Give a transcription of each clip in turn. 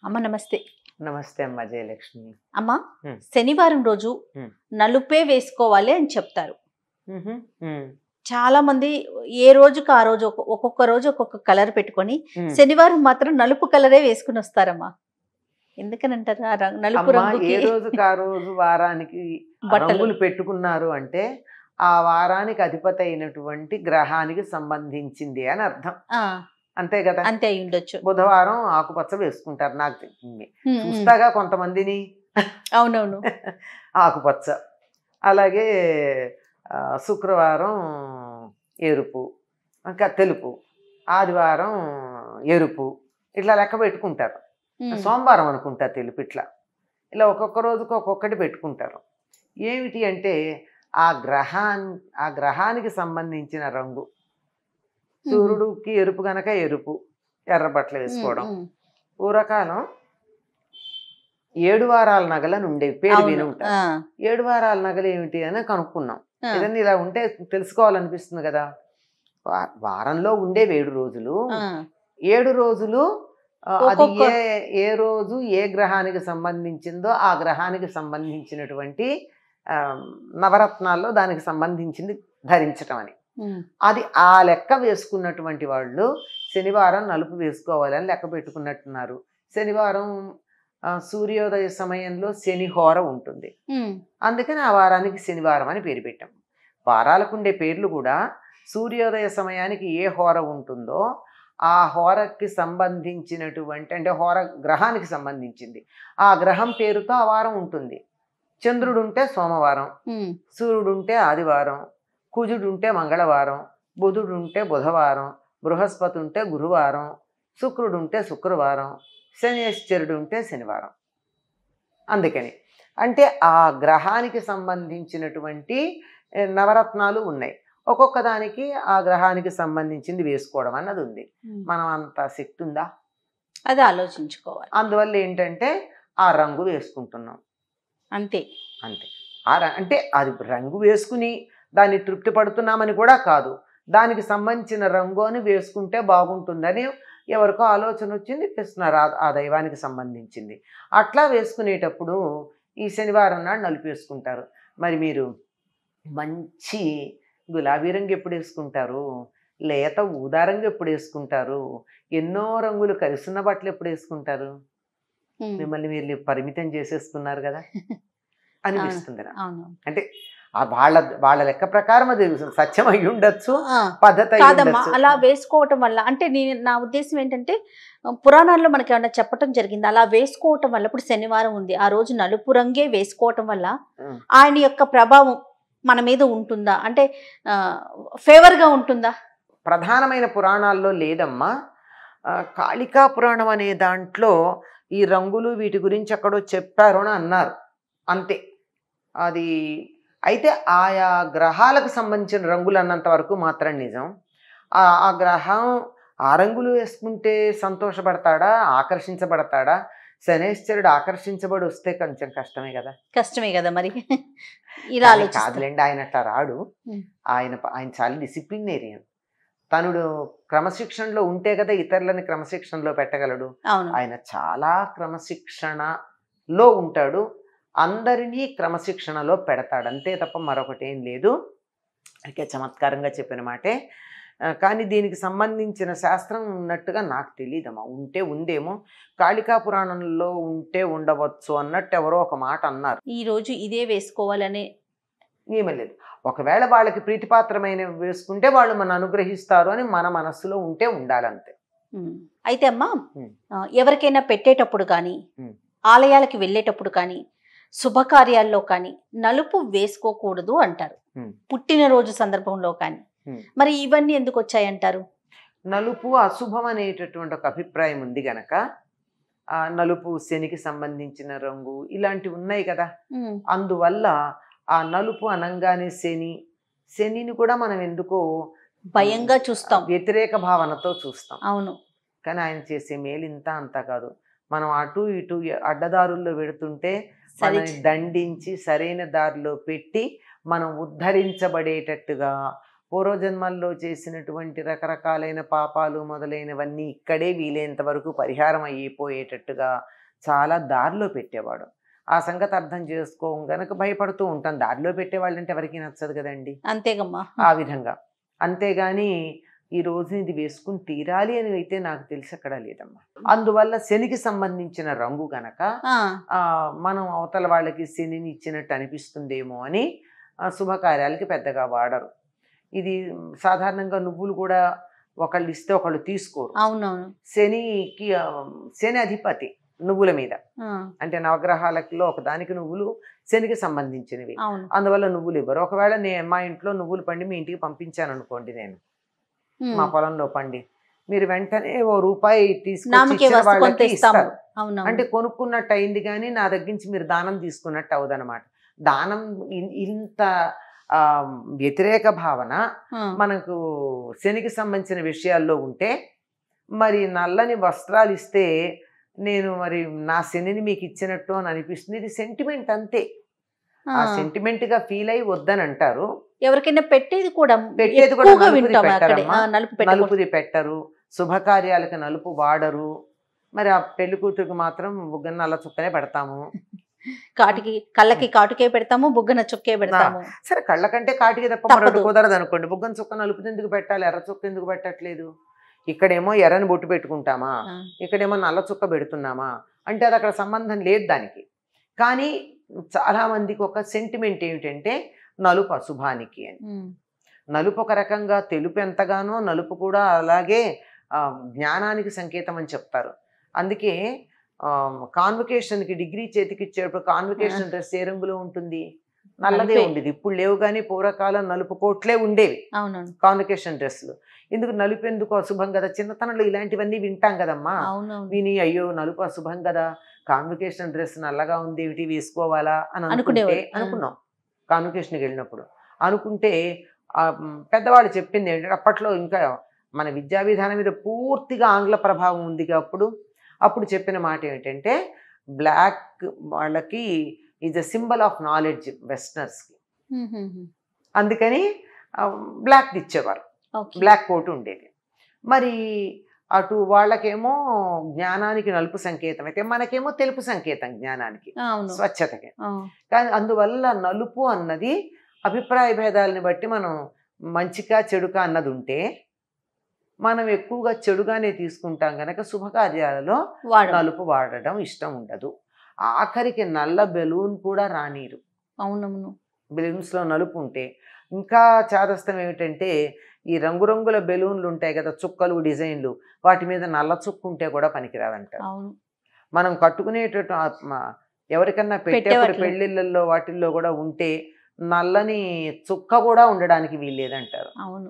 అమ్మ నమస్తే నమస్తే అమ్మ జయలక్ష్మి అమ్మ Hmm. శనివారం రోజు Hmm. నలుపే వేసుకోవాలి అని చెప్తారు మ్హూ. మ్. చాలా మంది ఏ రోజుకి ఆ రోజు ఒక్కొ- ఒక్కొక్క రోజు ఒక్కొక్క కలర్ పెట్టుకొని మ్. శనివారం మాత్రం నలుపు కలరే వేసుకుని వస్తారమ్మా ఎందుకని అంటారు ఆ రంగు- నలుపు అమ్మ, రంగుకి ఏ రోజుకి ఆ రోజు వారానికి బట్టలు. రంగులు పెట్టుకున్నారు అంటే ఆ వారానికి అధిపతి అయినటువంటి గ్రహానికి సంబంధించింది అని అర్థం ఆ, అంతే కదా అంతే అయి ఉండొచ్చు బుధవారం ఆకుపచ్చ వేసుకుంటారు నాకు తెలిసింది Hmm, hmm. చూస్తాగా కొంతమందిని అవునవును ఆకుపచ్చ అలాగే ఆ, శుక్రవారం ఎరుపు ఇంకా తెలుపు ఆదివారం ఎరుపు ఇట్లా లెక్క పెట్టుకుంటారు Hmm. సోమవారం అనుకుంటా తెలుపు ఇట్లా ఇలా ఒక్కొక్క రోజుకి ఒక్కొక్కటి పెట్టుకుంటారు ఏమిటి అంటే ఆ గ్రహాన్ ఆ గ్రహానికి సంబంధించిన రంగు సూర్యుడికి ఎరుపు గనక ఎరుపు ఎర్ర బట్టలు వేసుకోవడం Hmm, hmm. పూర్వకాలం ఏడు వారాల నగలని ఉండేవి పేరు అవును. విని ఉంటారు ఆ, ఏడు వారాల నగలు ఏమిటి అని కనుక్కున్నాం ఆ. ఏదన్నా ఇలా ఉంటే తెలుసుకోవాలనిపిస్తుంది కదా వా- వారంలో ఉండేవి ఏడు రోజులు ఆ, ఏడు రోజులు ఆ, అది ఒక్కొక్క- ఏ ఏ రోజు ఏ గ్రహానికి సంబంధించిందో ఆ గ్రహానికి సంబంధించినటువంటి ఆ, నవరత్నాల్లో దానికి సంబంధించింది ధరించటం అని Hmm. అది ఆ లెక్క వేసుకున్నటువంటి వాళ్ళు శనివారం నలుపు వేసుకోవాలని లెక్క పెట్టుకున్నట్టున్నారు శనివారం ఆ, సూర్యోదయ సమయంలో శని హోర ఉంటుంది Hmm. అందుకని ఆ వారానికి శనివారం అని పేరు పెట్టాం వారాలకు ఉండే పేర్లు కూడా సూర్యోదయ సమయానికి ఏ హోర ఉంటుందో ఆ హోరకి సంబంధించినటువంటి అంటే హోర గ్రహానికి సంబంధించింది ఆ గ్రహం పేరుతో ఆ వారం ఉంటుంది చంద్రుడు ఉంటే సోమవారం Hmm. సూర్యుడు ఉంటే ఆదివారం కుజుడు ఉంటే మంగళవారం బుధుడు ఉంటే బుధవారం బృహస్పతి ఉంటే గురువారం శుక్రుడు ఉంటే శుక్రవారం శనేశ్వరుడు ఉంటే శనివారం అందుకని అంటే ఆ గ్రహానికి సంబంధించినటువంటి ఏ, నవరత్నాలు ఉన్నాయి ఒక్కొక్క దానికి ఆ గ్రహానికి సంబంధించింది వేసుకోవడం అన్నది ఉంది Hmm. మనం అంత శక్తి ఉందా అది ఆలోచించుకోవాలి అందువల్ల ఏంటంటే ఆ రంగు వేసుకుంటున్నాం అంతే అంతే ఆ ర- అంటే అది రంగు వేసుకుని దాన్ని తృప్తి పడుతున్నామని కూడా కాదు దానికి సంబంధించిన రంగు అని వేసుకుంటే బాగుంటుందని ఎవరికో ఆలోచన వచ్చింది వేస్తున్నారు ఆ- ఆ దైవానికి సంబంధించింది అట్లా వేసుకునేటప్పుడు ఈ శనివారం నాడు నలుపు వేసుకుంటారు మరి మీరు మంచి గులాబీ రంగు ఎప్పుడు వేసుకుంటారు లేత ఊదా రంగు ఎప్పుడు వేసుకుంటారు ఎన్నో రంగులు కలిసిన బట్టలు ఎప్పుడు వేసుకుంటారు Hmm. మిమ్మల్ని మీరు పరిమితం చేసేసుకున్నారు కదా అనిపిస్తుంది నాకు. అవును అంటే ఆ వాళ్ళ వాళ్ళ లెక్క ప్రకారం అది సత్యం అయి ఉండొచ్చు ఆ. పద్ధతి అయి కాదమ్మా ఉండొచ్చు. అలా వేసుకోవటం వల్ల అంటే నేను నా ఉద్దేశం ఏంటంటే ఆ, పురాణాల్లో మనకి ఏమన్నా చెప్పటం జరిగింది అలా వేసుకోవటం వల్ల ఇప్పుడు శనివారం ఉంది ఆ రోజు నలుపు రంగే వేసుకోవటం వల్ల ఉం. ఆయన యొక్క ప్రభావం మన మీద ఉంటుందా అంటే ఫేవర్ గా ఉంటుందా ప్రధానమైన పురాణాల్లో లేదమ్మా ఆ, కాళికా పురాణం అనే దాంట్లో ఈ రంగులు వీటి గురించి ఎక్కడో చెప్పారు అని అన్నారు అంతే అది అయితే ఆయా గ్రహాలకు సంబంధించిన రంగులు అన్నంత వరకు మాత్రం నిజం ఆ ఆ గ్రహం ఆ రంగులు వేసుకుంటే సంతోషపడతాడా ఆకర్షించబడతాడా శనేశ్వరుడు ఆకర్షించబడి వస్తే కొంచెం కష్టమే కదా కష్టమే కదా మరి ఇలా కానీ ఆలోచిస్తా కాదులేండి ఆయన అట్లా రాడు ఉం. ఆయన ఆయన ఆయన చాలా డిసిప్లినేరియన్ తనుడు క్రమశిక్షణలో ఉంటే కదా ఇతరులని క్రమశిక్షణలో పెట్టగలడు అవును ఆయన చాలా క్రమశిక్షణలో ఉంటాడు అందరినీ క్రమశిక్షణలో పెడతాడు అంతే తప్ప మరొకటి ఏం లేదు అయితే చమత్కారంగా చెప్పిన మాటే ఆ, కానీ దీనికి సంబంధించిన శాస్త్రం ఉన్నట్టుగా నాకు తెలియదమ్మా ఉంటే ఉందేమో కాళికా పురాణంలో ఉంటే ఉండవచ్చు అన్నట్టు ఎవరో ఒక మాట అన్నారు ఈ రోజు ఇదే వేసుకోవాలనే నియమం లేదు ఒకవేళ వాళ్ళకి ప్రీతిపాత్రమైనవి వేసుకుంటే వాళ్ళు మన అనుగ్రహిస్తారు అని మన మనస్సులో ఉంటే ఉండాలంతే ఉం. అయితే అమ్మా ఉం. ఆ, ఎవరికైనా పెట్టేటప్పుడు కానీ ఉం. ఆలయాలకి వెళ్ళేటప్పుడు కానీ శుభకార్యాల్లో కానీ నలుపు వేసుకోకూడదు అంటారు ఉం. పుట్టినరోజు సందర్భంలో కానీ ఉం. మరి ఇవన్నీ ఎందుకు వచ్చాయంటారు నలుపు అశుభం అనేటటువంటి ఒక అభిప్రాయం ఉంది గనక ఆ నలుపు శనికి సంబంధించిన రంగు ఇలాంటివి ఉన్నాయి కదా ఉం. అందువల్ల ఆ నలుపు అనంగానే శని శనిని కూడా మనం ఎందుకో భయంగా చూస్తాం వ్యతిరేక భావనతో చూస్తాం అవును కానీ ఆయన చేసే మేలు ఇంత అంతా కాదు మనం అటు ఇటు అడ్డదారుల్లో పెడుతుంటే సరి మనల్ని దండించి సరైన దారిలో పెట్టి మనం ఉద్ధరించబడేటట్టుగా పూర్వజన్మల్లో చేసినటువంటి రకరకాలైన పాపాలు మొదలైనవన్నీ ఇక్కడే వీలైనంత వరకు పరిహారం అయిపోయేటట్టుగా చాలా దారిలో పెట్టేవాడు ఆ సంగతి అర్థం చేసుకో గనక భయపడుతూ ఉంటాం దారిలో పెట్టేవాళ్ళంటే ఎవరికి నచ్చదు కదండి అంతేగమ్మా ఆ విధంగా అంతేగాని ఈ రోజు ఇది వేసుకుని తీరాలి అని అయితే నాకు తెలిసి అక్కడ లేదమ్మా అందువల్ల శనికి సంబంధించిన రంగు గనక ఆ, ఆ, మనం అవతల వాళ్ళకి శనిని ఇచ్చినట్టు అనిపిస్తుందేమో అని ఆ, శుభకార్యాలకి పెద్దగా వాడరు ఇది సాధారణంగా నువ్వులు కూడా ఒకళ్ళు ఇస్తే ఒకళ్ళు తీసుకోరు అవునవును శనికి ఆ, శని అధిపతి నువ్వుల మీద ఆ, అంటే నవగ్రహాలలో ఒకదానికి నువ్వులు శనికి సంబంధించినవి అవును అందువల్ల నువ్వులు ఇవ్వరు ఒకవేళ నే మా ఇంట్లో నువ్వులు పండి మీ ఇంటికి పంపించాను అనుకోండి నేను ఉమ్. మా పొలంలో పండి మీరు వెంటనే ఓ రూపాయి తీసుకొచ్చి నామకే ఇచ్చిన వస్తు కొంత వాళ్ళకి ఇస్తాము ఇస్తారు అవునవును అంటే కొనుక్కున్నట్టు అయింది కానీ నా దగ్గర నుంచి మీరు దానం తీసుకున్నట్టు అవదనమాట దానం ఇన్- ఇంత ఆ, వ్యతిరేక భావన ఆ, మనకు శనికి సంబంధించిన విషయాల్లో ఉంటే మరి నల్లని వస్త్రాలు ఇస్తే నేను మరి నా శనిని మీకు ఇచ్చినట్టు అని అనిపిస్తుంది ఇది సెంటిమెంట్ అంతే ఆ. ఆ సెంటిమెంట్ గా ఫీల్ అయి వద్దని అంటారు ఎవరికైనా పెట్టేది కూడా పెట్టేది కూడా ఎక్కువగా నలుపుది వింటాం అక్కడే పెట్టరమ్మా. ఆ, నలుపు పెట్టకూడదు నలుపుది పెట్టరు శుభకార్యాలకు నలుపు వాడరు మరి ఆ పెళ్లి కూతురికి మాత్రం బుగ్గన నల్ల చుక్కనే పెడతాము కాటికి కళ్ళకి కాటుకే పెడతాము బుగ్గన చుక్కే పెడతాము సరే కళ్ళ కంటే కాటికి తప్ప తప్పదు. మరొకటి కుదరదు అనుకోండి బుగ్గన చుక్క నలుపు ఎందుకు పెట్టాలి ఎర్ర చుక్క ఎందుకు పెట్టట్లేదు ఇక్కడేమో ఎర్రని బొట్టు పెట్టుకుంటామా ఆ, ఇక్కడేమో నల్ల చుక్క పెడుతున్నామా అంటే అది అక్కడ సంబంధం లేదు దానికి కానీ చాలా మందికి ఒక సెంటిమెంట్ ఏమిటంటే నలుపు అశుభానికి అని ఉమ్, నలుపు ఒక రకంగా తెలుపు ఎంతగానో నలుపు కూడా అలాగే ఆ, జ్ఞానానికి సంకేతం అని చెప్తారు అందుకే కాన్వకేషన్కి డిగ్రీ చేతికి ఇచ్చేటప్పుడు కాన్వకేషన్ డ్రెస్ ఏ రంగులో ఉంటుంది నల్లదే నలుపే. ఉండేది ఇప్పుడు లేవు కానీ పూర్వకాలం నలుపు కోట్లే ఉండేవి అవునవును కాన్వకేషన్ డ్రెస్సులు ఎందుకు నలుపు ఎందుకు అశుభం కదా చిన్నతనంలో ఇలాంటివన్నీ వింటాం కదమ్మా అవునవును విని అయ్యో నలుపు అశుభం కదా కాన్వకేషన్ డ్రెస్ నల్లగా ఉంది ఏమిటి వేసుకోవాలా అని అనుకుంటే అనుకునేవారు. అనుకున్నాం కాన్వకేషన్కి వెళ్ళినప్పుడు అనుకుంటే ఆ, మ్, పెద్దవాళ్ళు చెప్పింది ఏంటంటే అప్పట్లో ఇంకా మన విద్యా విధానం మీద పూర్తిగా ఆంగ్ల ప్రభావం ఉంది అప్పుడు అప్పుడు చెప్పిన మాట ఏమిటంటే బ్లాక్ వాళ్ళకి is a symbol of knowledge వెస్టర్న్స్కి ఉమ్, ఉమ్, ఉమ్. అందుకని బ్లాక్ ఇచ్చేవారు ఓకే. బ్లాక్ కోట్ ఉండేది మరి అటు వాళ్ళకేమో జ్ఞానానికి నలుపు సంకేతం అయితే మనకేమో తెలుపు సంకేతం జ్ఞానానికి అవును స్వచ్ఛతకి ఆ, కానీ అందువల్ల నలుపు అన్నది అభిప్రాయ భేదాలని బట్టి మనం మంచిగా చెడుగా అన్నది ఉంటే మనం ఎక్కువగా చెడుగానే తీసుకుంటాం కనుక శుభకార్యాలలో వాడు నలుపు వాడడం ఇష్టం ఉండదు ఆఖరికి నల్ల బెలూన్ కూడా రానీరు అవునవును బెలూన్స్లో నలుపు ఉంటే ఇంకా చాదస్తం ఏమిటంటే ఈ రంగురంగుల బెలూన్లు ఉంటాయి కదా చుక్కలు డిజైన్లు వాటి మీద నల్ల చుక్కు ఉంటే కూడా పనికిరాదంట అవును మనం కట్టుకునేటట్టు ఆ మ- ఎవరికన్నా పెట్టేప్పుడు పెట్టేవాటిలో. పెళ్ళిళ్ళల్లో వాటిల్లో కూడా ఉంటే నల్లని చుక్క కూడా ఉండడానికి వీల్లేదంటారు అవును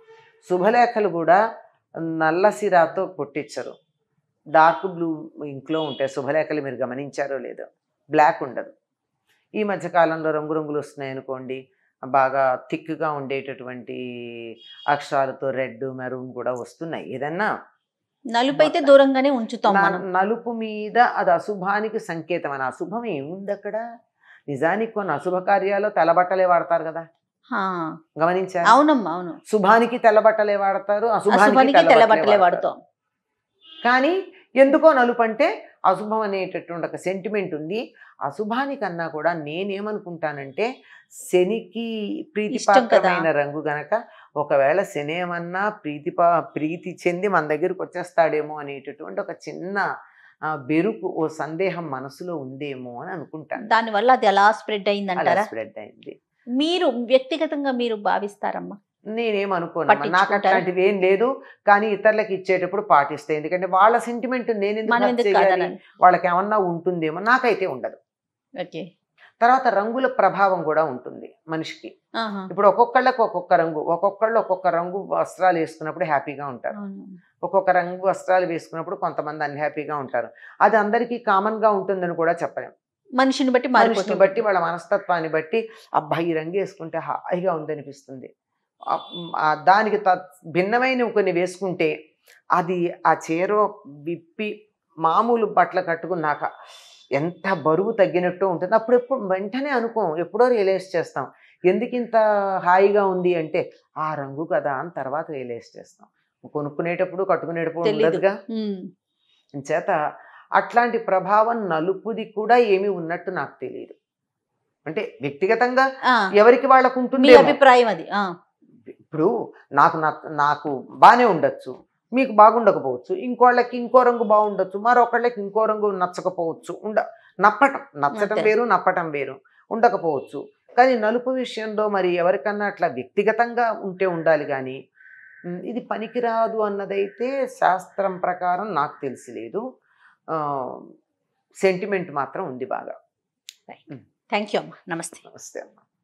శుభలేఖలు కూడా నల్ల సిరాతో కొట్టించరు డార్క్ బ్లూ ఇంట్లో ఉంటాయి శుభలేఖలు మీరు గమనించారో లేదో బ్లాక్ ఉండదు ఈ మధ్య కాలంలో రంగురంగులు వస్తున్నాయి అనుకోండి బాగా థిక్గా ఉండేటటువంటి అక్షరాలతో రెడ్ మెరూన్ కూడా వస్తున్నాయి ఏదన్నా నలుపు అయితే దూరంగానే ఉంచుతాం న- మనం నలుపు మీద అది అశుభానికి సంకేతం అని అశుభం ఏముంది అక్కడ నిజానికి కొన్ని అశుభ కార్యాలు తెల్లబట్టలే వాడతారు కదా ఆ, గమనించారు అవునమ్మా అవును శుభానికి తెల్లబట్టలే వాడతారు అశుభానికి అశుభానికి తెల్లబట్టలే తెల్లబట్టలే వాడతారు. వాడుతాం కానీ ఎందుకో నలుపు అంటే అశుభం అనేటటువంటి ఒక సెంటిమెంట్ ఉంది అశుభానికన్నా కూడా నేనేమనుకుంటానంటే శనికి ప్రీతిపాత్రమైన రంగు గనక ఒకవేళ శని ఏమన్నా ప్రీతిపా ప్రీతి చెంది మన దగ్గరికి వచ్చేస్తాడేమో అనేటటువంటి ఒక చిన్న ఆ, బెరుకు ఓ సందేహం మనసులో ఉందేమో అని అనుకుంటాను దాని వల్ల అది ఎలా స్ప్రెడ్ అయింది అలా అంటారా స్ప్రెడ్ అయింది మీరు వ్యక్తిగతంగా మీరు భావిస్తారమ్మా నేనేమనుకోను నాకు పట్టించుకుంటారా? అట్లాంటివి ఏం లేదు కానీ ఇతరులకు ఇచ్చేటప్పుడు పాటిస్తాయి ఎందుకంటే వాళ్ళ సెంటిమెంట్ నేను ఎందుకు మనం hurt ఎందుకు చేయాలి? కాదనని వాళ్ళకి ఏమన్నా ఉంటుందేమో నాకైతే ఉండదు ఓకే తర్వాత రంగుల ప్రభావం కూడా ఉంటుంది మనిషికి ఆహా. ఇప్పుడు ఒక్కొక్కళ్ళకి ఒక్కొక్క రంగు ఒక్కొక్కళ్ళు ఒక్కొక్క రంగు వస్త్రాలు వేసుకున్నప్పుడు హ్యాపీగా ఉంటారు అవును. ఒక్కొక్క రంగు వస్త్రాలు వేసుకున్నప్పుడు కొంతమంది అన్హ్యాపీగా ఉంటారు అది అందరికీ కామన్ గా ఉంటుందని కూడా చెప్పలేం మనిషిని బట్టి మనిషిని మారిపోతుంది బట్టి వాళ్ళ మనస్తత్వాన్ని బట్టి అబ్బా ఈ రంగు వేసుకుంటే హాయిగా ఉందనిపిస్తుంది ఆ, ఆ దానికి త- భిన్నమైనవి కొన్ని వేసుకుంటే అది ఆ చీర విప్పి మామూలు బట్టలు కట్టుకున్నాక ఎంత బరువు తగ్గినట్టు ఉంటుంది అప్పుడు ఎప్పుడు వెంటనే అనుకోం ఎప్పుడో రియలైజ్ చేస్తాం ఎందుకు ఇంత హాయిగా ఉంది అంటే ఆ రంగు కదా అని తర్వాత రియలైజ్ చేస్తాం కొనుక్కునేటప్పుడు కట్టుకునేటప్పుడు తెలీదు. ఉండదుగా ఉమ్, చేత అట్లాంటి ప్రభావం నలుపుది కూడా ఏమీ ఉన్నట్టు నాకు తెలియదు అంటే వ్యక్తిగతంగా ఆ, ఎవరికి వాళ్ళకు మీ ఉంటుంది అభిప్రాయం అది ఆ, ఇప్పుడు నాకు నచ్చ- నాకు బాగానే ఉండొచ్చు మీకు బాగుండకపోవచ్చు ఇంకోళ్ళకి ఇంకో రంగు బాగుండొచ్చు మరొకళ్ళకి ఇంకో రంగు నచ్చకపోవచ్చు ఉండ నప్పటం నచ్చటం అంతే. వేరు నప్పటం వేరు ఉండకపోవచ్చు కానీ నలుపు విషయంలో మరి ఎవరికన్నా అట్లా వ్యక్తిగతంగా ఉంటే ఉండాలి కానీ ఉమ్, ఇది పనికిరాదు అన్నదైతే శాస్త్రం ప్రకారం నాకు తెలిసి లేదు సెంటిమెంట్ మాత్రం ఉంది బాగా థ్యాంక్ యూ అమ్మా నమస్తే నమస్తే అమ్మా